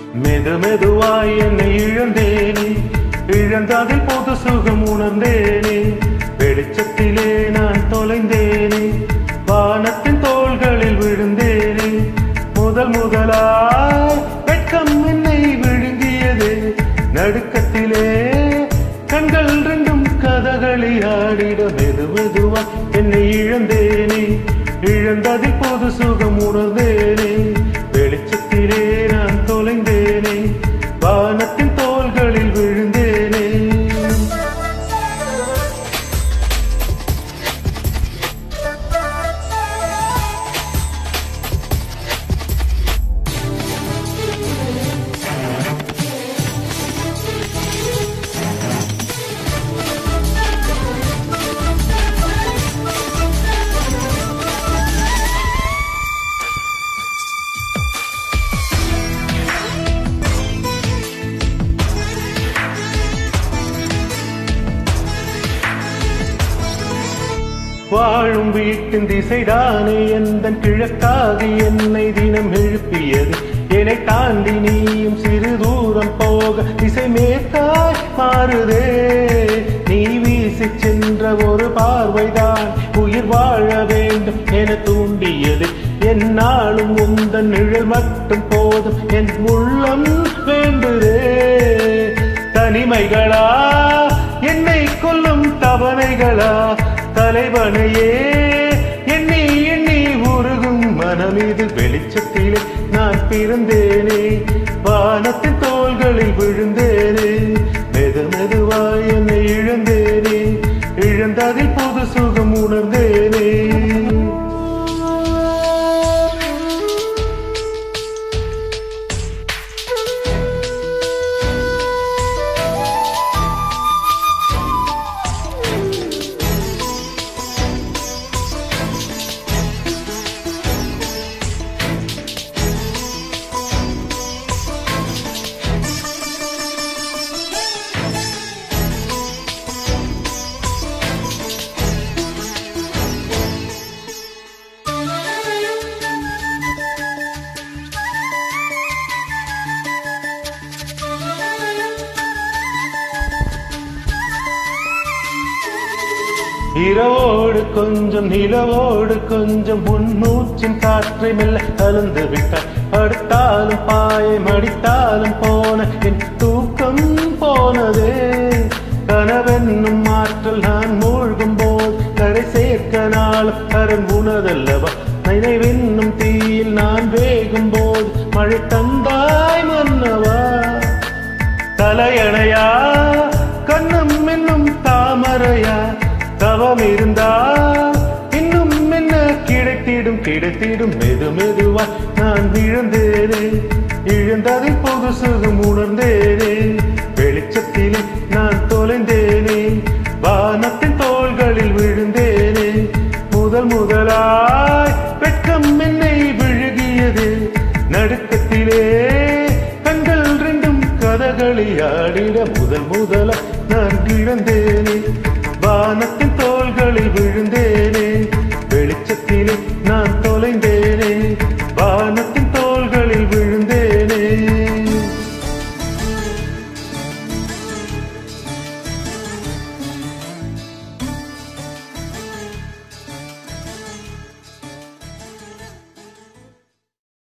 மெது மெதுவாய் என்னை இழந்தேனே இழந்ததில் பொது சுகம் உணர்ந்தேனே வெளிச்சத்திலே நான் தொலைந்தேனே வானத்தின் தோள்களில் விழுந்தேனே முதல் முதலாய் வெட்கம் என்னை விழுங்கியது நடுக்கத்திலே கண்கள் ரெண்டும் கதகளி ஆடிட மெது மெதுவா என்னை இழந்தேனே இழந்ததில் பொது சுகம் உணர்ந்தேனே வெளிச்சத்திலே நான் தொலைந்தேனே வானத்தின் தோள்களில் விழுந்தேனே வாழும் வீட்டின் திசைதானே எந்த கிழக்காக என்னை தினம் எழுப்பியது என்னை தாண்டி நீயும் சிறு தூரம் போக திசை மேற்காய் மாறுதே நீ வீசி சென்ற ஒரு பார்வைதான் உயிர் வாழ வேண்டும் என தூண்டியது என்னாலும் உந்தன் நிழல் மட்டும் போதும் என் உள்ளம் வேண்டுதே தனிமைகளா என்னை கொல்லும் தவணைகளா தலைவனையே எண்ணி எண்ணி உருகும் மனமீது வெளிச்சத்திலே நான் பிறந்தேனே வானத்தின் தோள்களில் விழுந்தேனே மெது மெதுவாய் என்னை இழந்தேனே இழந்ததில் புது சுகம் உணர்ந்தேனே இரவோடு கொஞ்சம் நிலவோடு கொஞ்சம் முன்னூச்சின் காற்றை மெல்ல கலந்து விட்டார் அடுத்தாலும் பாயை மடித்தாலும் போன என் தூக்கம் போனதே கனவென்னும் ஆற்றல் நான் மூழ்கும் போது கரை சேர்க்க நாளும் கரம் உணதல்லவா நினைவென்னும் தீயில் நான் வேகும் போது மழை தந்தாய் மன்னவா தலையணையா கண்ணம் என்னும் தாமரையா தவம் இருந்தா இன்னும் என்ன கிடைத்திடும் கிடைத்திடும் மெது மெதுவா நான் விழுந்தேனே இழந்ததை பொது சுகம் உணர்ந்தேனே வெளிச்சத்திலே நான் தொலைந்தேனே வானத்தின் தோள்களில் விழுந்தேனே முதல் முதலாய் வெட்கம் என்னை விழுகியது நடுக்கத்திலே கண்கள் ரெண்டும் கதகளி ஆடிட முதல் முதல நான் கிழந்தேனே வானத்தின்